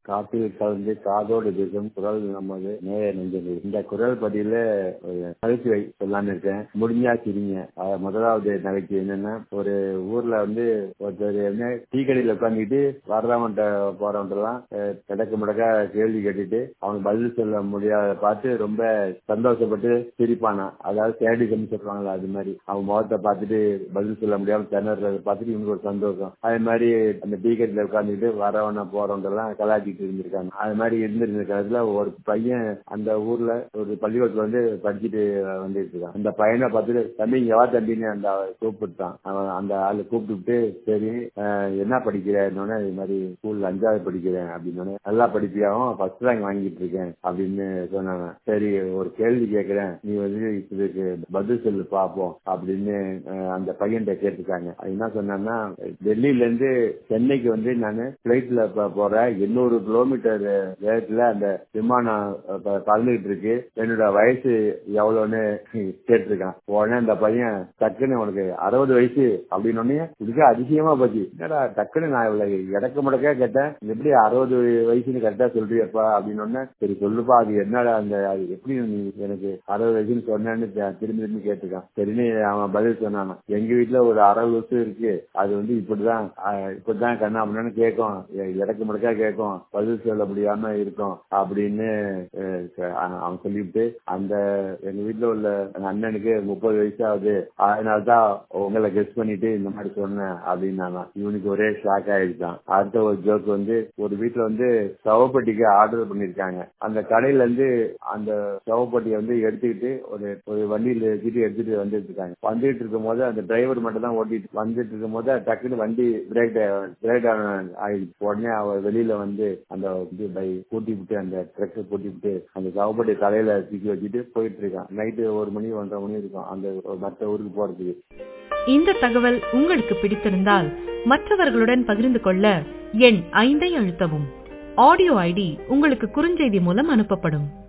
காற்றில் கலந்து காதோடு பேசும் குரல் நமது நேர நெஞ்சது இந்த குரல் பதில ஒரு நகைச்சுவை சொல்லான்னு இருக்கேன் முடிஞ்சா சிரிங்க அஹ் முதலாவது நகைச்சுவை என்னன்னா ஒரு ஊர்ல வந்து ஒருத்தர் என்ன டீ கடையில உட்காந்துக்கிட்டு வர்றவன்ட்ட போறவன்ட்டெல்லாம் அஹ் கிடக்கு முடக்க கேள்வி கேட்டுட்டு அவனுக்கு பதில் சொல்ல முடியாத பார்த்து ரொம்ப சந்தோஷப்பட்டு சிரிப்பானா அதாவது சேடிசம் சொல்றாங்களா அது மாதிரி அவன் முகத்தை பார்த்துட்டு பதில் சொல்ல முடியாம திணறத பார்த்துட்டு இவனுக்கு ஒரு சந்தோஷம் அதே மாதிரி அந்த டீ கடையில உட்காந்துக்கிட்டு வரவன போறவன்ட்டெல்லாம் கலாச்சிட்டு இருந்திருக்காங்க அது மாதிரி இருந்திருக்கிறதுல ஒரு பையன் அந்த ஊர்ல ஒரு பள்ளிக்கூடத்துல வந்து படிச்சுட்டு வந்துட்டு இருக்கான் அந்த பையனை பார்த்துட்டு தம்பி இங்க வா தம்பின்னு அந்த கூப்பிட்டான் அவன் அந்த ஆளு கூப்பிட்டு சரி அஹ், என்ன படிக்கிறேன்னு இது மாதிரி ஸ்கூல்ல அஞ்சாவது படிக்கிறேன் அப்படின்னு நல்லா படிப்பியாவும் ஃபர்ஸ்ட் ரேங்க் வாங்கிட்டு இருக்கேன் அப்படின்னு சொன்னாங்க சரி ஒரு கேள்வி கேட்கிறேன் நீ வந்து இதுக்கு பதில் சொல்லு பாப்போம் அப்படின்னு அஹ், அந்த பையன்கிட்ட கேட்டுருக்காங்க அது என்ன சொன்னான்னா டெல்லியில இருந்து சென்னைக்கு வந்து நான் பிளைட்ல போறேன் எண்ணூறு கிலோமீட்டர் வேகத்துல அந்த விமானம் ப- பறந்துகிட்டு இருக்கு என்னோட வயசு எவ்வளவுன்னு கேட்டிருக்கான் உடனே அந்த பையன் டக்குன்னு உனக்கு அறுபது வயசு அப்படின்னு உடனே இதுக்கு அதிசயமா போச்சு என்னடா டக்குன்னு நான் இவ்வளவு இடக்கு முடக்கா கேட்டேன் எப்படி அறுபது வயசுன்னு கரெக்டா சொல்றியப்பா அப்படின்னு உடனே சரி சொல்லுப்பா அது என்னடா அந்த அது எப்படி நீ எனக்கு அறுபது வயசுன்னு சொன்னேன்னு த- திரும்பி திரும்பி கேட்டிருக்கான் சரின்னு அவன் பதில் சொன்னான் எங்க வீட்டுல ஒரு அறுபது வருஷம் இருக்கு அது வந்து இப்படிதான் ஆஹ், இப்படிதான் கண்ணா அப்படின்னு கேட்கும் எ- இடக்கு முடக்கா கேட்கும் பதில் சொல்ல முடியாம இருக்கும் அப்படின்னு அஹ், க- அவன் சொல்லிவிட்டு அந்த எங்க வீட்டுல உள்ள எங்க அண்ணனுக்கு முப்பது வயசு ஆகுது அதனாலதான் உங்களை கெஸ்ட் பண்ணிட்டு இந்த மாதிரி சொன்னேன் அப்படின்னாங்க இவனுக்கு ஒரே ஷாக் ஆயிடுச்சான் அடுத்த ஒரு ஜோக் வந்து ஒரு வீட்டுல வந்து சவப்பட்டிக்கு ஆர்டர் பண்ணிருக்காங்க அந்த கடையில இருந்து அந்த சவப்பட்டியை வந்து எடுத்துக்கிட்டு ஒரு ஒரு வண்டியில வச்சுட்டு எடுத்துட்டு வந்துட்டு இருக்காங்க வந்துட்டு இருக்கும் போது அந்த டிரைவர் மட்டும் தான் ஓட்டிட்டு வந்துட்டு இருக்கும் போது டக்குன்னு வண்டி பிரேக் பிரேக் ஆயிடுச்சு உடனே அவ வெளியில வந்து அந்த இது பை கூட்டி விட்டு அந்த ட்ரக்கை கூட்டி விட்டு அந்த சவப்பட்டி தலையில தூக்கி வச்சுட்டு போயிட்டு இருக்கான் நைட்டு ஒரு மணி ஒன்றரை மணி இருக்கும் அந்த மற்ற ஊருக்கு போறதுக்கு இந்த தகவல் உங்களுக்கு பிடித்திருந்தால் மற்றவர்களுடன் பகிர்ந்து கொள்ள எண் ஐந்தை அழுத்தவும் ஆடியோ ஐடி உங்களுக்கு குறுஞ்செய்தி மூலம் அனுப்பப்படும்